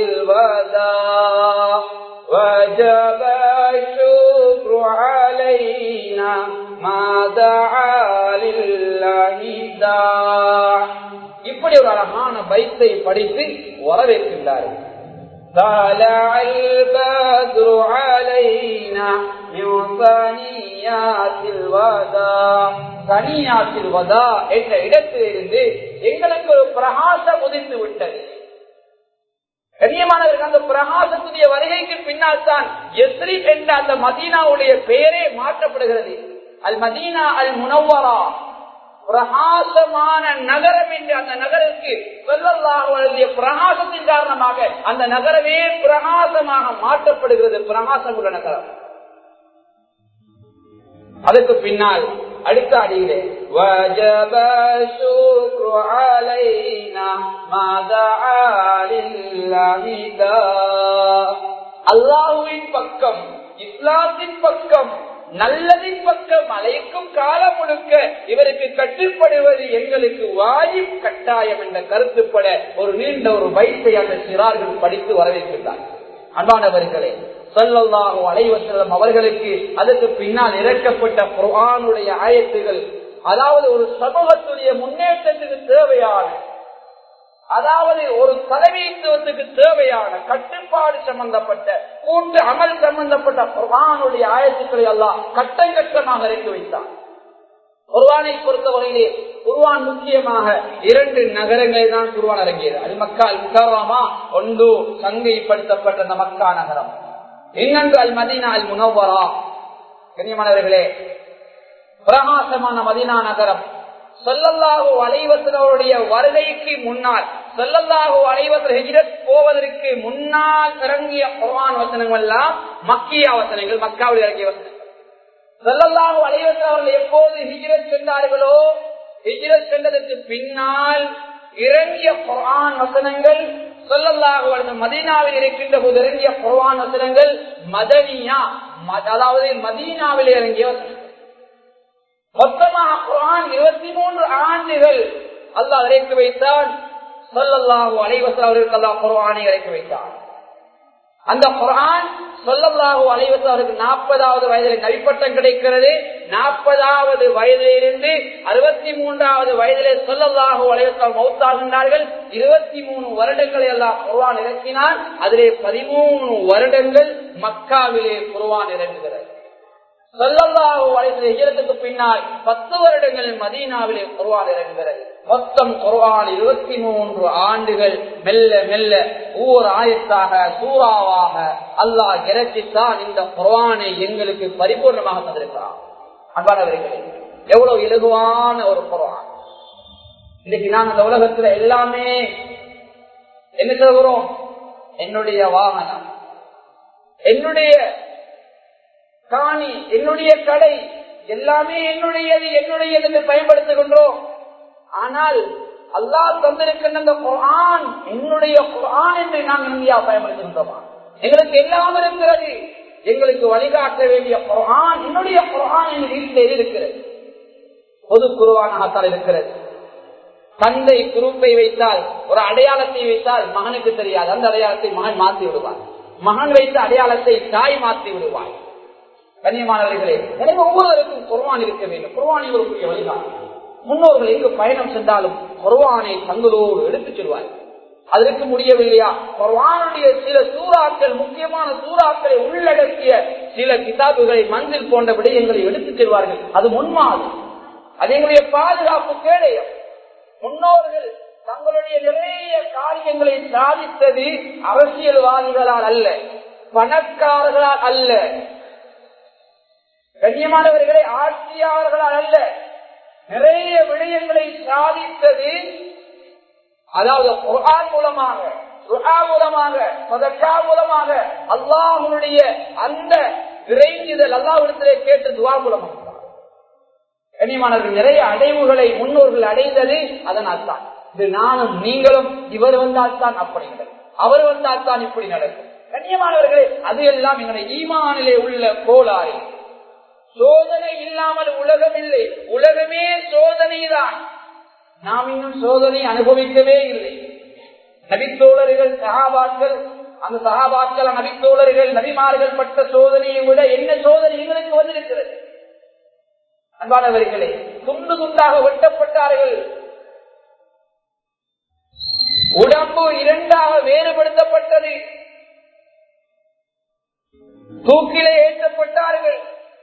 الوداع وجب الشكر علينا ما دعا لله داع இப்படி ஒரு அழகான பைத்தை படித்து வரவேற்கின்றார்கள் طلع البدر علينا من ثنيات الوداع ثنيات الوداع என்ற இடத்திலிருந்து எங்களுக்கு ஒரு பிரகாசம் உதித்து விட்டது கண்ணியமானவர்கள் அந்த பிரகாசத்துடைய வருகைக்கு பின்னால் தான் எஸ்ரி என்ற அந்த மதீனாவுடைய பெயரே மாற்றப்படுகிறது அல் மதீனா அல் முனவரா பிரகாசமான நகரம் என்று அந்த நகருக்கு சொல்லல்லாஹுடைய பிரகாசத்தின் காரணமாக அந்த நகரமே பிரகாசமாக மாற்றப்படுகிறது பிரகாசம் உள்ள நகரம் அதுக்கு பின்னால் அடுத்த அடியிலே وجب الشكر علينا ما دعا لله அல்லாஹுவின் பக்கம் இஸ்லாத்தின் பக்கம் நல்லதின் பக்கம் அழைக்கும் காலம் முழுக்க இவருக்கு கட்டுப்படுவது எங்களுக்கு வாஜிப் கட்டாயம் என்ற கருத்துப்பட ஒரு நீண்ட ஒரு வயசை அந்த சிறார்கள் படித்து வரவேற்கின்றார் அன்பானவர்களே சொல்லல்லாஹு அலைவசலம் அவர்களுக்கு அதற்கு பின்னால் இறக்கப்பட்ட குர்ஆனுடைய ஆயத்துகள் அதாவது ஒரு சமூகத்துடைய முன்னேற்றத்துக்கு தேவையான அதாவது ஒரு தலைமைத்துவத்துக்கு தேவையான கட்டுப்பாடு சம்பந்தப்பட்ட கூட்டு அமல் சம்பந்தப்பட்ட குர்ஆனுடைய ஆயத்துக்களை எல்லாம் கட்டம் கட்டமாக இறக்கி வைத்தார் குர்வானை பொறுத்தவரையிலே குர்வான் முக்கியமாக இரண்டு நகரங்களை தான் குர்வான் இறங்கியது அது மக்கால் முகராமா ஒன்று சங்கைப்படுத்தப்பட்ட அந்த மக்கா நகரம் இன்னொன்று அல் மதீனா அல் முனவரா கண்ணியமானவர்களே பிரகாசமான மதீனா நகரம் சொல்லல்லாஹு அலைவசனுடைய வருகைக்கு முன்னால் சொல்லல்லாஹு அலைவசர் ஹெஜ்ரத் போவதற்கு முன்னால் இறங்கிய குர்ஆன் வசனங்கள் எல்லாம் மக்கிய வசனங்கள் மக்காவில் இறங்கிய வசனங்கள் செல்லல்லாஹு அலைவசம் அவர்கள் எப்போது ஹிஜ்ரத் சென்றார்களோ ஹிஜ்ரத் சென்றதற்கு பின்னால் இறங்கிய குர்ஆன் வசனங்கள் சொல்லல்லாஹு அலைஹி மதீனாவில் இருக்கின்ற போது இறங்கிய குர்ஆன் வசனங்கள் மதனியா ம- அதாவது மதீனாவில் இறங்கிய வசனங்கள் மொத்தமாக குர்ஆன் இருபத்தி மூன்று ஆண்டுகள் அல்லாஹ் இறக்கி வைத்தான் சொல்லல்லாஹு அலைவசம் அவர்களுக்கு அல்லாஹ் குர்ஆனை இறக்கி வைத்தான் அந்த குரான் சொல்லல்லாஹு அலைவசம் அவருக்கு நாற்பதாவது வயதில் நவிப்பட்டம் கிடைக்கிறது நாற்பதாவது வயதிலிருந்து அறுபத்தி மூன்றாவது வயதிலே சொல்லல்லாஹு அலைவசம் மௌத்தாகின்றார்கள் இருபத்தி மூணு வருடங்களை எல்லாம் குர்வான் இறக்கினார் அதிலே பதிமூணு வருடங்கள் மக்காவிலே குர்வான் இறங்குகிறது சொல்லல்லாஹு அலைவசம் ஹிஜரத்துக்கு பின்னால் பத்து வருடங்கள் மதீனாவிலே குர்வான் இறங்குகிறது மொத்தம் குர்ஆன் இருபத்தி மூன்று ஆண்டுகள் மெல்ல மெல்ல ஒவ்வொரு ஆயத்தாக சூறாவாக அல்லாஹ் இறக்கித்தான் இந்த குர்ஆனை எங்களுக்கு பரிபூர்ணமாக தந்திருக்கிறான் அன்பானவர்களே எவ்வளவு இலகுவான ஒரு குர்ஆன் இன்னைக்கு நாங்க இந்த உலகத்துல எல்லாமே என்ன சொல்கிறோம் என்னுடைய வாகனம் என்னுடைய காணி என்னுடைய கடை எல்லாமே என்னுடையது என்னுடையது என்று பயன்படுத்துகின்றோம் ஆனால் அல்லாஹ் தந்திருக்கின்ற அந்த குர்ஆன் என்னுடைய குர்ஆன் என்று நாம் இந்தியா பயன்படுத்துகின்றோமா எங்களுக்கு எல்லாம் இருக்கிறது எங்களுக்கு வழிகாட்ட வேண்டிய குர்ஆன் என்னுடைய குர்ஆன் என் வீட்டில் இருக்கிறது பொது குருவானாகத்தான் இருக்கிறது தந்தை குரூப்பை வைத்தால் ஒரு அடையாளத்தை வைத்தால் மகனுக்கு தெரியாது அந்த அடையாளத்தை மகன் மாற்றி விடுவார் மகன் வைத்த அடையாளத்தை தாய் மாற்றி விடுவார் கண்ணியமானவர்களே எனவே ஒவ்வொருவருக்கும் குர்வான் இருக்க வேண்டும் குர்வான் இவருக்குரிய வழிகாட்டு முன்னோர்கள் எங்கு பயணம் சென்றாலும் குர்வானை தங்களோடு எடுத்துச் செல்வார் அதற்கு முடியவில்லையா குர்வானுடைய சில சூறாக்கள் முக்கியமான சூறாக்களை உள்ளடக்கிய சில கிதாபுகளை மஞ்சள் போன்ற விடயங்களை எடுத்துச் செல்வார்கள் அது முன்மாது அது எங்களுடைய பாதுகாப்பு கேடயம் முன்னோர்கள் தங்களுடைய நிறைய காரியங்களை சாதித்தது அரசியல்வாதிகளால் அல்ல பணக்காரர்களால் அல்ல கண்ணியமானவர்களை ஆட்சியாளர்களால் அல்ல நிறைய விடயங்களை சாதித்தது அதாவது குர்ஆன் மூலமாக துஆ மூலமாக சதக்கா மூலமாக அல்லாஹ்வுடைய அந்த விரைஞ்சுதல் அல்லாஹ்விடத்திலே கேட்டு துவா மூலமாக கண்ணியமானவர்கள் நிறைய அடைவுகளை முன்னோர்கள் அடைந்தது அதனால் தான் இது நானும் நீங்களும் இவர் வந்தால் தான் அப்படி நடக்கும் அவர் வந்தால் தான் இப்படி நடக்கும் கண்ணியமானவர்களே அது எல்லாம் எங்களுடைய ஈமானிலே உள்ள கோளாறு சோதனை இல்லாமல் உலகம் இல்லை உலகமே சோதனை தான் நாம் இன்னும் சோதனை அனுபவிக்கவே இல்லை நபித்தோழர்கள் சகாபாக்கள் அந்த சகாபாக்கள் நபித்தோழர்கள் நபிமார்கள் பட்ட சோதனையை விட என்ன சோதனை எங்களுக்கு வந்திருக்கிறது அன்பானவர்களே துண்டு துண்டாக வெட்டப்பட்டார்கள் உடம்பு இரண்டாக வேறுபடுத்தப்பட்டது தூக்கிலே ஏற்றப்பட்டார்கள்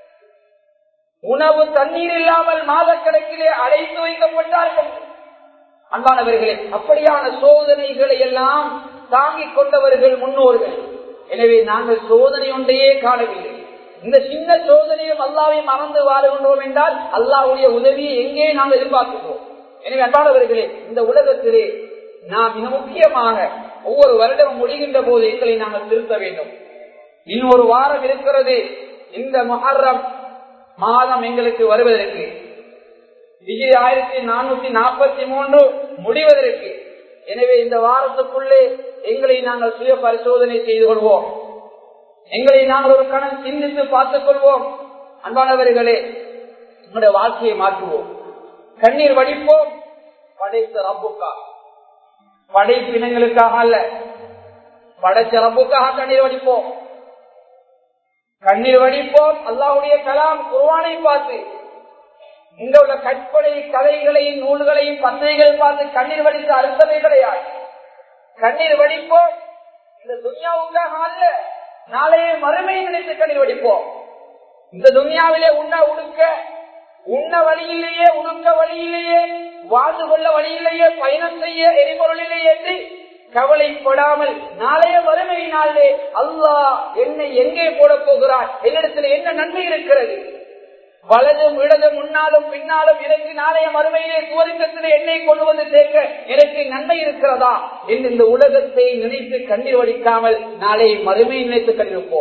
உணவு தண்ணீர் இல்லாமல் மாதக்கணக்கிலே அடைத்து வைக்கப்பட்டார்கள் அன்பானவர்களே அப்படியான சோதனைகளை எல்லாம் தாங்கிக் கொண்டவர்கள் முன்னோர்கள் எனவே நாங்கள் சோதனை ஒன்றையே காணவில்லை இந்த சின்ன சோதனையும் அல்லாவை மறந்து வாழுகின்றோம் என்றால் அல்லாவுடைய உதவியை எங்கே நாம் எதிர்பார்க்கிறோம் எனவே அன்பானவர்களே இந்த உலகத்திலே நாம் மிக முக்கியமாக ஒவ்வொரு வருடம் முடிகின்ற போது எங்களை நாங்கள் திருத்த வேண்டும் இன்னொரு வாரம் இருக்கிறது இந்த மொஹர்ரம் மாதம் எங்களுக்கு வருவதற்கு விஜய் ஆயிரத்தி நானூத்தி நாற்பத்தி மூன்று முடிவதற்கு எனவே இந்த வாரத்துக்குள்ளே எங்களை நாங்கள் சுய பரிசோதனை செய்து கொள்வோம் எங்களை நாங்கள் ஒரு கணம் சிந்தித்து பார்த்துக் கொள்வோம் அன்பானவர்களே நம்முடைய வாழ்க்கையை மாற்றுவோம் கண்ணீர் வடிப்போம் படைத்த ரப்புக்கா படைப்பினங்களுக்காக அல்ல படைச்ச ரப்புக்காக கண்ணீர் வடிப்போம் கண்ணீர் வடிப்போம் அல்லாவுடைய கலாம் குருவானை பார்த்து இங்க உள்ள கற்பனை கதைகளையும் நூல்களையும் பத்திரிகைகள் பார்த்து கண்ணீர் வடித்த அர்த்தமே கிடையாது கண்ணீர் வடிப்போம் இந்த துன்யாவுக்காக அல்ல நாளைய மறுமையை நினைத்து கண்ணீர் வடிப்போம் இந்த துன்யாவிலே உண்ண உடுக்க உண்ண வழியிலேயே உடுக்க வழியிலேயே வாழ்ந்து கொள்ள வழியிலேயே பயணம் செய்ய எரிபொருளிலே என்று கவலைப்படாமல் நாளைய வறுமை நாளே அல்லாஹ் என்னை எங்கே போட போகிறார் என்னிடத்தில் என்ன நன்மை இருக்கிறது வலதும் இடதும் முன்னாலும் பின்னாலும் எனக்கு நாளைய மறுமையிலே சுவரிக்கத்திலே என்னை கொண்டு வந்து சேர்க்க எனக்கு நன்மை இருக்கிறதா என்று இந்த உலகத்தை நினைத்து கண்ணீர் வடிக்காமல் நாளை மறுமை நினைத்து கண்டிருப்போம்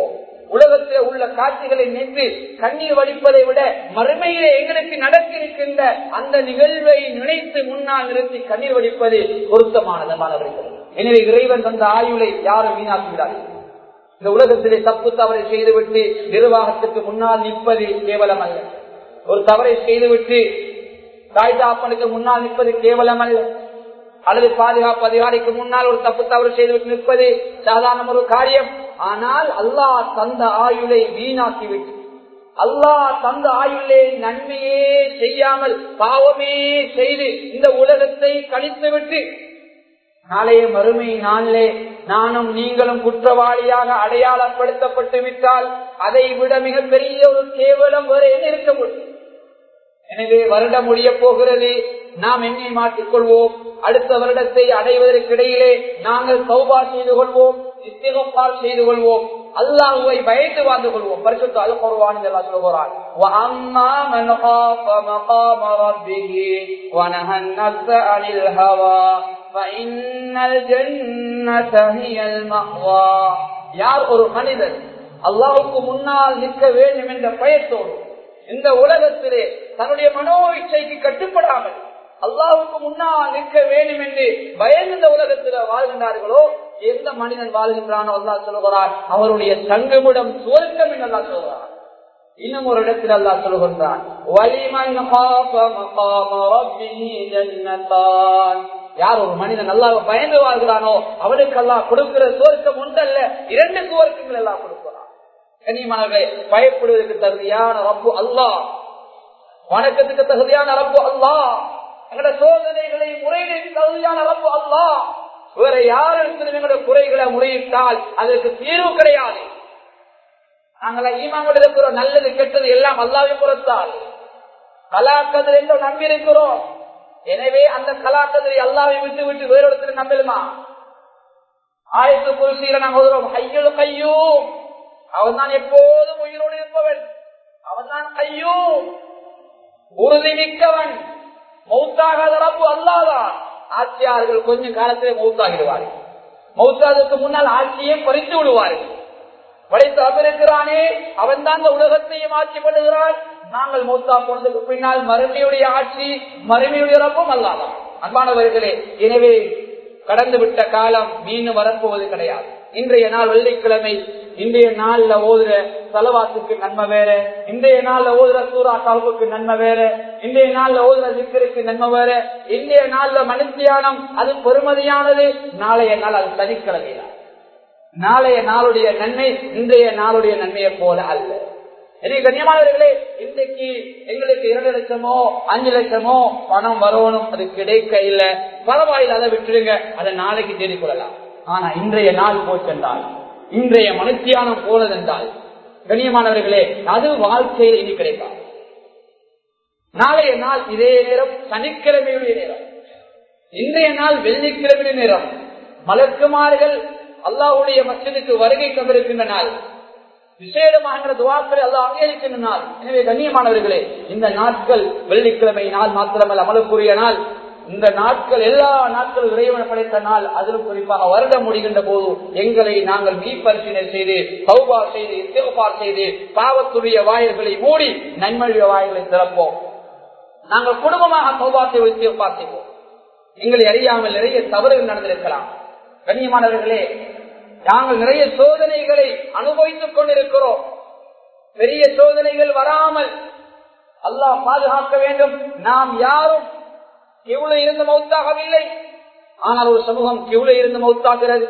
உலகத்தில் உள்ள காட்சிகளை நின்று கண்ணீர் வடிப்பதை விட மறுமையிலே எங்களுக்கு நடக்கிருக்கின்ற அந்த நிகழ்வை நினைத்து முன்னால் நிறுத்தி கண்ணீர் வடிப்பது பொருத்தமானது மாணவர்கள் எனவே இறைவன் தந்த ஆயுளை யாரும் வீணாக்குகிறார்கள் இந்த உலகத்திலே தப்பு தவறை செய்துவிட்டு நிர்வாகத்துக்கு முன்னால் நிற்பது கேவலம் அல்ல ஒரு தவறை செய்துவிட்டு தாய் தாப்பனுக்கு முன்னால் நிற்பது கேவலம் அல்ல அல்லது பாதுகாப்பு அதிகாரிக்கு முன்னால் ஒரு தப்பு தவறு செய்துவிட்டு நிற்பது சாதாரண ஒரு காரியம் ஆனால் அல்லாஹ் தந்த ஆயுளை வீணாக்கிவிட்டு அல்லாஹ் தந்த ஆயுளே நன்மையே செய்யாமல் பாவமே செய்து இந்த உலகத்தை கழித்துவிட்டு நாளைய மறுமை நாளிலே நானும் நீங்களும் குற்றவாளியாக அடையாளப்படுத்தப்பட்டு விட்டால் அதை விட மிகப்பெரிய ஒரு கேவலம் வேறு என்ன இருக்க முடியும் எனவே வருடம் முடிய போகிறது நாம் என்னை மாற்றிக்கொள்வோம் அடுத்த வருடத்தை அடைவதற்கிடையிலே நாங்கள் சௌபா செய்து கொள்வோம் இஸ்திகப்பால் செய்து கொள்வோம் அல்லாஹுவை பயந்து வாழ்ந்து கொள்வோம் பரிசுத்த அல் குர்ஆன் இதெல்லாம் சொல்கிறான் وَأَمَّا مَنْ خَافَ مَقَامَ رَبِّهِ وَنَهَى النَّفْسَ عَنِ الْهَوَى فَإِنَّ الْجَنَّةَ هِيَ الْمَأْوَى யார் ஒரு மனிதன் அல்லாஹ்வுக்கு முன்னால் நிற்க வேண்டும் என்ற பயத்தோடு இந்த உலகத்திலே தன்னுடைய மனோ இச்சைக்கு கட்டுப்படாமல் அல்லாவுக்கு முன்னால் நிற்க வேண்டும் என்று பயந்து இந்த உலகத்தில் வாழ்கின்றார்களோ எந்த மனிதன் வாழ்கின்றானோ அல்லா சொல்கிறார் அவருடைய தங்குமிடம் சுவர்க்கம் என்று அல்லா சொல்கிறார் இன்னும் ஒரு இடத்தில் அல்லா சொல்கின்றான் வலிமன் யார் ஒரு மனிதன் நல்லா பயந்து வாழ்கிறானோ அவனுக்கு எல்லாம் கொடுக்கிற சுவர்க்கம் ஒன்றல்ல இரண்டு சுவர்க்கங்கள் எல்லாம் கொடுக்கிறான் கனிமானவர்களே பயப்படுவதற்கு தகுதியான ரப்பு அல்லா வணக்கத்துக்கு தகுதியான ரப்பு அல்லா எங்களோட சோதனைகளை முறையிற்கு தகுதியான ரப்பு அல்லா வேற யாரிடத்திலும் எங்களுடைய குறைகளை முறையிட்டால் அதற்கு தீர்வு கிடையாது நாங்கள் ஈமாங்கள் இருக்கிறோம் நல்லது கெட்டது எல்லாம் அல்லாவை புறத்தால் கலாக்கதில் என்று நம்பி இருக்கிறோம் எனவே அந்த கலாக்கதிரை அல்லாவை விட்டு விட்டு வேறு இடத்துல நம்பலுமா ஆயத்து குறிச்சியில நாங்கள் ஓதுறோம் ஐயோ கையோ அவன் தான் எப்போதும் உயிரோடு இருப்பவன் அவன் தான் கையோ உறுதி மிக்கவன் மௌத்தாகாத ரப்பு அல்லாதான் ஆட்சியாளர்கள் கொஞ்ச காலத்திலே மௌத்தாகிடுவார்கள் மௌத்தாதற்கு முன்னால் ஆட்சியை பறித்து விடுவார்கள் படைத்து அபிருக்கிறானே அவன் தான் இந்த உலகத்தையும் ஆட்சி பண்ணுகிறான் நாங்கள் மௌத்தா போனதுக்கு பின்னால் மறுமையுடைய ஆட்சி மறுமையுடைய ரப்பும் அல்லாதான் அன்பானவர்களே எனவே கடந்து விட்ட காலம் மீண்டும் வரப்போவது கிடையாது இன்றைய நாள் வெள்ளிக்கிழமை இன்றைய நாள்ல ஓதுற செலவாத்துக்கு நன்மை வேற இன்றைய நாள்ல ஓதுற சூறா சாவுக்கு நன்மை வேற இன்றைய நாள்ல ஓதுற சிக்கருக்கு நன்மை வேற இன்றைய நாள்ல மனுத்தியானம் அது பெருமதியானது நாளைய நாள் அது சனிக்கிழமை நாளைய நாளுடைய நன்மை இன்றைய நாளுடைய நன்மையை போல அல்ல எனவே கண்ணியமானவர்களே இன்றைக்கு எங்களுக்கு இரண்டு லட்சமோ அஞ்சு லட்சமோ பணம் வரணும் அது கிடைக்க இல்ல பரவாயில்ல அதை விட்டுடுங்க அதை நாளைக்கு தேடிக்கொள்ளலாம் ஆனா இன்றைய நாள் போச்சென்றால் இன்றைய மனுத்தியானம் போனதென்றால் கண்ணியமானவர்களே அது வாழ்க்கையில் இனி கிடைக்காது நாளைய நாள் இதே நேரம் சனிக்கிழமையுடைய நேரம் இன்றைய நாள் வெள்ளிக்கிழமையுடைய நேரம் மலக்குமார்கள் அல்லாவுடைய மச்சனுக்கு வருகை தந்திருக்கின்ற நாள் விசேடமாக துவாக்களை அல்லா அங்கீகரிக்கின்ற நாள் எனவே கண்ணியமானவர்களே இந்த நாட்கள் வெள்ளிக்கிழமை நாள் மாத்திரமல்ல அமலுக்குரிய நாள் இந்த நாட்கள் எல்லா நாட்களும் இறைவன் படைத்த நாள் அதிலும் குறிப்பாக வருடம் முடிகின்ற போது எங்களை நாங்கள் மீப்பரிசீலனை செய்து சௌபா செய்து இஸ்திகபார் செய்து பாவத்துடைய வாயில்களை மூடி நன்மையுடைய வாயில்களை திறப்போம் நாங்கள் குடும்பமாக சௌபா செய்து இஸ்திகபார் செய்வோம் எங்களை அறியாமல் நிறைய தவறுகள் நடந்திருக்கலாம் கண்ணியமானவர்களே நாங்கள் நிறைய சோதனைகளை அனுபவித்துக் கொண்டிருக்கிறோம் பெரிய சோதனைகள் வராமல் அல்லாஹ் பாதுகாக்க வேண்டும் நாம் யாரும் கிவுல இருந்து மௌத்தாகவில்லை ஆனால் ஒரு சமூகம் கிவுல இருந்து மௌத்தாகிறது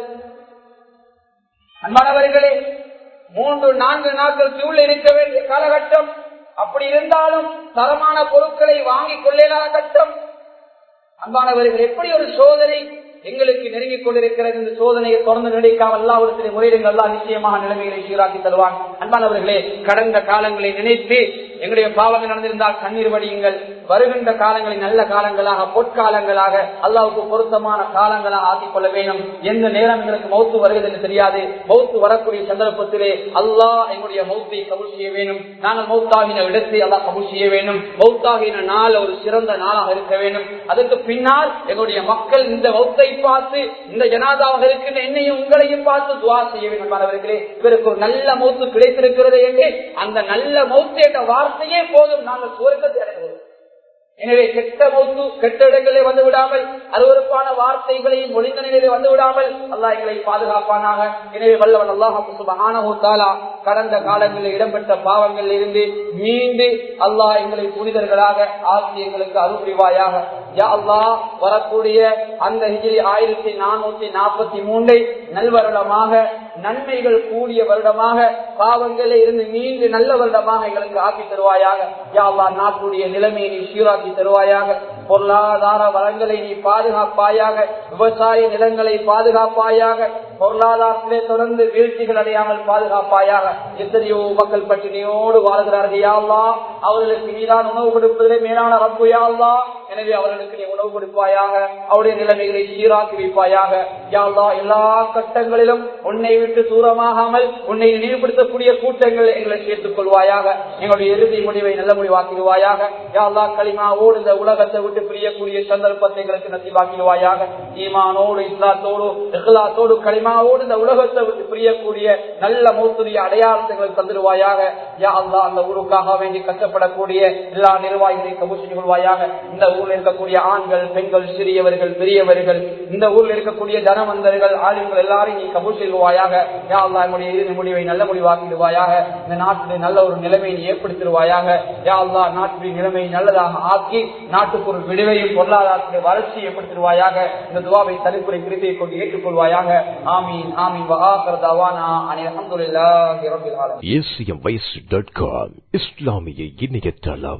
அன்பானவர்களே மூன்று நான்கு நாட்கள் கிவுல இருக்க வேண்டிய காலகட்டம் அப்படி இருந்தாலும் தரமான பொருட்களை வாங்கிக் கொள்ளலாத கட்டம் அன்பானவர்கள் எப்படி ஒரு சோதனை எங்களுக்கு நெருங்கிக் கொண்டிருக்கிறது இந்த சோதனையை தொடர்ந்து நினைக்காமல் எல்லாவற்றிலும் முறையிடுங்கள் எல்லாம் நிச்சயமாக நிலைமைகளை சீராக்கி தருவான் அன்பானவர்களே கடந்த காலங்களை நினைத்து எங்களுடைய பாவங்கள் நடந்திருந்தால் கண்ணீர் வடியுங்கள் வருகின்ற காலங்களை நல்ல காலங்களாக பொற்காலங்களாக அல்லாவுக்கு பொருத்தமான காலங்களாக ஆக்கிக் கொள்ள வேண்டும் எந்த நேரம் எங்களுக்கு மௌத்து வருகிறது என்று தெரியாது மௌத்து வரக்கூடிய சந்தர்ப்பத்திலே அல்லாஹ் எங்களுடைய மௌத்தை கபூல் செய்ய வேண்டும் நாங்கள் மௌத்தாகின இடத்தை அல்லாஹ் கபூல் செய்ய வேண்டும் மௌத்தாகின நாள் ஒரு சிறந்த நாளாக இருக்க வேண்டும் அதற்கு பின்னால் எங்களுடைய மக்கள் இந்த மௌத்தை பார்த்து இந்த ஜனாதாவாக இருக்கின்ற என்னையும் உங்களையும் பார்த்து துவா செய்ய வேண்டும் மாணவர்களே இவருக்கு ஒரு நல்ல மௌத்து கிடைத்திருக்கிறது என்று அந்த நல்ல மௌத்து என்ற வார்த்தையே போதும் நாங்கள் சுவர்க்கத்தை அடைவோம் எனவே கெட்ட மௌத்து கெட்ட இடங்களிலே வந்து விடாமல் அருவறுப்பான வார்த்தைகளையும் ஒளிந்த நிலையிலே வந்து விடாமல் அல்லாஹ் எங்களை பாதுகாப்பானாக எனவே வல்லவன் அல்லாஹாலா கடந்த காலங்களில் இடம்பெற்ற பாவங்களில் இருந்து மீண்டு அல்லாஹ் எங்களை புனிதர்களாக ஆட்சி எங்களுக்கு அருள்புரிவாயாக யா அல்லாஹ் வரக்கூடிய அந்த ஹிஜிரி ஆயிரத்தி நானூத்தி நாற்பத்தி மூன்றை நல்வருடமாக நன்மைகள் கூடிய வருடமாக பாவங்களில் இருந்து மீண்டு நல்ல வருடமாக எங்களுக்கு ஆக்கி தருவாயாக யா அல்லாஹ் நாட்டுடைய நிலைமையை நீ சீராக்கி தருவாயாக பொருளாதார வளங்களை நீ பாதுகாப்பாயாக விவசாய நிலங்களை பாதுகாப்பாயாக பொருளாதாரத்திலே தொடர்ந்து வீழ்ச்சிகள் அடையாமல் பாதுகாப்பாயாக எத்தனையோ மக்கள் பட்டினியோடு வாழ்கிறார்கள் யாழ்லா அவர்களுக்கு நீதான் உணவு கொடுப்பதிலே மேலான ரப்பு யாழ்லா எனவே அவர்களுக்கு நீ உணவு கொடுப்பாயாக அவருடைய நிலைமைகளை சீராக்கி வைப்பாயாக யாழ்லா எல்லா கட்டங்களிலும் உன்னை விட்டு தூரமாகாமல் உன்னை நினைவுபடுத்தக்கூடிய கூட்டங்கள் எங்களை சேர்த்துக் கொள்வாயாக எங்களுடைய இறுதி முடிவை நல்ல முடிவாக்கிடுவாயாக யாழ்லா களிமாவோடு இந்த உலகத்தை விட்டு பிரியக்கூடிய சந்தர்ப்பத்தை எங்களுக்கு நசிவாக்கிடுவாயாக ஈமானோடு இஸ்லாத்தோடு இஸ்லாத்தோடு களிமாவோடு இந்த உலகத்தை விட்டு பிரியக்கூடிய நல்ல மூத்துரிய அடையாளத்தை எங்களுக்கு தந்துடுவாயாக யா அல்லா அந்த ஊருக்காக வேண்டி கஷ்டப்படக்கூடிய எல்லா நிர்வாகிகளை கபூசி கொள்வாயாக இந்த ஊரில் இருக்கக்கூடிய ஆண்கள் பெண்கள் சிறியவர்கள் பெரியவர்கள் இந்த ஊரில் இருக்கக்கூடிய தனவந்தர்கள் ஆளுங்கள் எல்லாரையும் நீ கபூல் செய்வாயாக யா அல்லா என்னுடைய இறுதி முடிவை நல்ல முடிவாக்கிடுவாயாக இந்த நாட்டில் நல்ல ஒரு நிலைமையை நீ ஏற்படுத்திடுவாயாக யா அல்லா நாட்டின் நிலைமையை நல்லதாக ஆக்கி நாட்டுக்கு ஒரு விடுவையும் பொருளாதாரத்துடைய வளர்ச்சி ஏற்படுத்திடுவாயாக இந்த துவாவை தனிப்புரை கிருப்பையை கொண்டு ஏற்றுக்கொள்வாயாக ஆமீன் ஆமீன் வகாக்கர் தவானா அனி அஹமதுல்லாஹி ரப்பில் ஆலமீன் acmways.com இஸ்லாமிய இணையதளம்